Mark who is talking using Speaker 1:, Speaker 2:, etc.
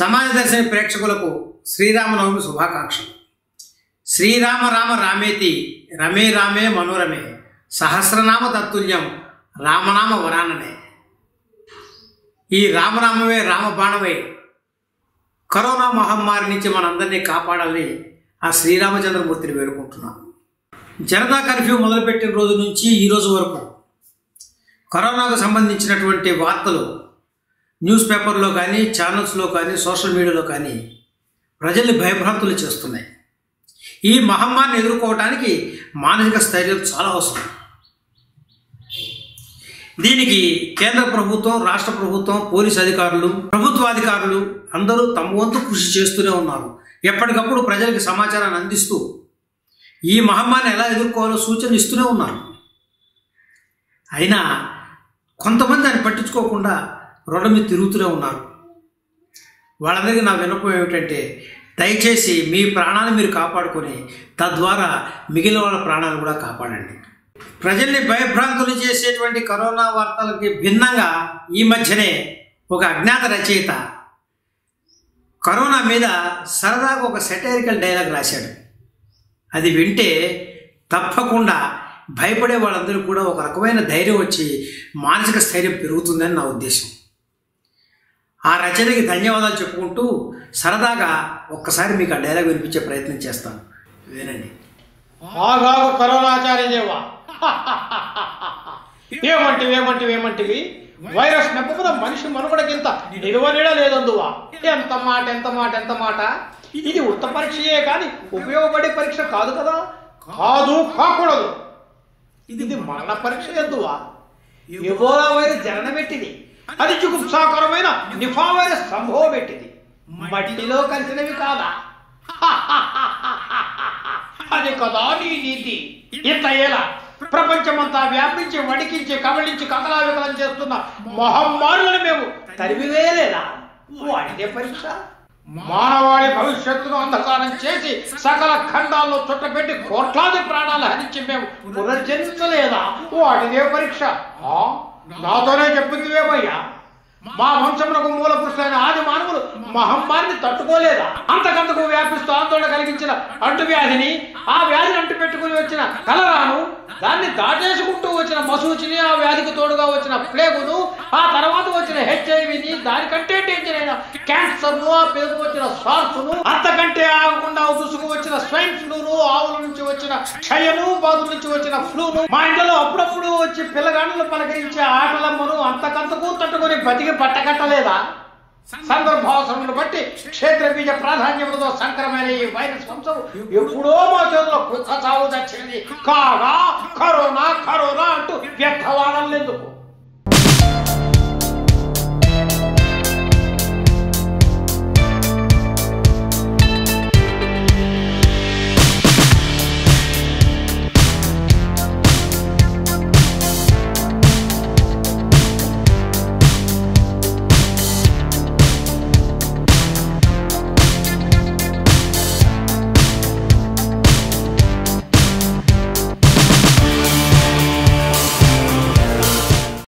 Speaker 1: సమాజ దర్శన ప్రేక్షకులకు శ్రీరామనవమి శుభాకాంక్షలు శ్రీరామ రామ రామేతి రమే రామే మనోరమే సహస్రనామ తత్తుల్యం రామనామ వరాననే ఈ రామనామమే రామబాణమే కరోనా మహమ్మారి నుంచి మనందరినీ కాపాడాలని ఆ శ్రీరామచంద్రమూర్తిని వేడుకుంటున్నాం జనతా కర్ఫ్యూ మొదలుపెట్టిన రోజు నుంచి ఈ రోజు వరకు కరోనాకు సంబంధించినటువంటి వార్తలు న్యూస్ పేపర్లో కానీ ఛానల్స్లో కానీ సోషల్ మీడియాలో కానీ ప్రజల్ని భయభ్రాంతులు చేస్తున్నాయి ఈ మహమ్మారిని ఎదుర్కోవడానికి మానసిక స్థైర్యం చాలా అవసరం దీనికి కేంద్ర ప్రభుత్వం రాష్ట్ర ప్రభుత్వం పోలీస్ అధికారులు ప్రభుత్వాధికారులు అందరూ తమ వంతు కృషి చేస్తూనే ఉన్నారు ఎప్పటికప్పుడు ప్రజలకు సమాచారాన్ని అందిస్తూ ఈ మహమ్మారిని ఎలా ఎదుర్కోవాలో సూచనలు ఇస్తూనే ఉన్నారు అయినా కొంతమంది దాన్ని పట్టించుకోకుండా రోడ్ల మీద తిరుగుతూనే ఉన్నారు వాళ్ళందరికీ నా విన్నపం ఏమిటంటే దయచేసి మీ ప్రాణాలు మీరు కాపాడుకొని తద్వారా మిగిలిన వాళ్ళ ప్రాణాలు కూడా కాపాడండి ప్రజల్ని భయభ్రాంతులు చేసేటువంటి కరోనా వార్తలకి భిన్నంగా ఈ మధ్యనే ఒక అజ్ఞాత రచయిత కరోనా మీద సరదాగా ఒక సెటైరికల్ డైలాగ్ రాశాడు అది వింటే తప్పకుండా భయపడే వాళ్ళందరూ కూడా ఒక రకమైన ధైర్యం వచ్చి మానసిక స్థైర్యం పెరుగుతుందని నా ఉద్దేశం ఆ రచనకి ధన్యవాదాలు చెప్పుకుంటూ సరదాగా ఒక్కసారి మీకు ఆ డైలాగ్ వినిపించే ప్రయత్నం చేస్తాను వినండి
Speaker 2: ఆగాగు కరోనాచార్య దేవా ఏమంటివి ఏమంటివి ఏమంటివి వైరస్ నెప్పకున్న మనిషి మనుగడకింత నిలువనీడ లేదందువా ఎంత మాట ఎంత మాట ఎంత మాట ఇది ఉత్త పరీక్షయే కానీ ఉపయోగపడే పరీక్ష కాదు కదా కాదు కాకూడదు ఇది మరణ పరీక్ష ఎందువా ఎబోలా వైరస్ జనన పెట్టింది అది జుగుప్సాకరమైన నిఫా వైరస్ సంభవం పెట్టింది మట్టిలో కలిసినవి కాదా అది కదా నీ నీతి ఇంత ఎలా ప్రపంచమంతా వ్యాపించి వడికించి కబళించి కకలావికలం చేస్తున్న మహమ్మారులను మేము తరిమివేయలేదా వాటిదే పరీక్ష మానవాళి భవిష్యత్తును అంధకారం చేసి సకల ఖండాల్లో చుట్టపెట్టి కోట్లాది ప్రాణాలు హరించి మేము పునర్జన్మించలేదా వాటిదే పరీక్ష ఆ? నాతోనే చెప్పిందివేమయ్యా మా వంశమునకు మూల పురుషులైన ఆది మానవులు మహమ్మారిని తట్టుకోలేదా అంతకంతకు వ్యాపిస్తూ ఆందోళన కలిగించిన అంటువ్యాధిని ఆ వ్యాధిని అంటు పెట్టుకుని వచ్చిన కలరాను దాన్ని దాటేసుకుంటూ వచ్చిన మసూచిని ఆ వ్యాధికి తోడుగా వచ్చిన ప్లేగును ఆ తర్వాత వచ్చిన హెచ్ఐవిని దానికంటే డేంజర్ అయిన క్యాన్సర్ ను ఆ పేరు వచ్చిన సార్సును అంతకంటే ఆగకుండా ఉసుకు వచ్చిన స్వైన్ ఫ్లూను ఆవుల నుంచి వచ్చిన క్షయను బాధల నుంచి వచ్చిన ఫ్లూను మా ఇంట్లో అప్పుడప్పుడు వచ్చి పిల్లగాళ్ళు పలకరించే ఆటలమ్మను అంతకంతకు తట్టుకొని బతికి పట్టకట్టలేదా సందర్భావసరమును బట్టి క్షేత్ర బీజ ప్రాధాన్యములతో సంక్రమైన ఈ వైరస్ వంశం ఎప్పుడో మా చేతిలో కుక్క చావు తెచ్చింది కాగా కరోనా కరోనా అంటూ వ్యర్థవాదం ఎందుకు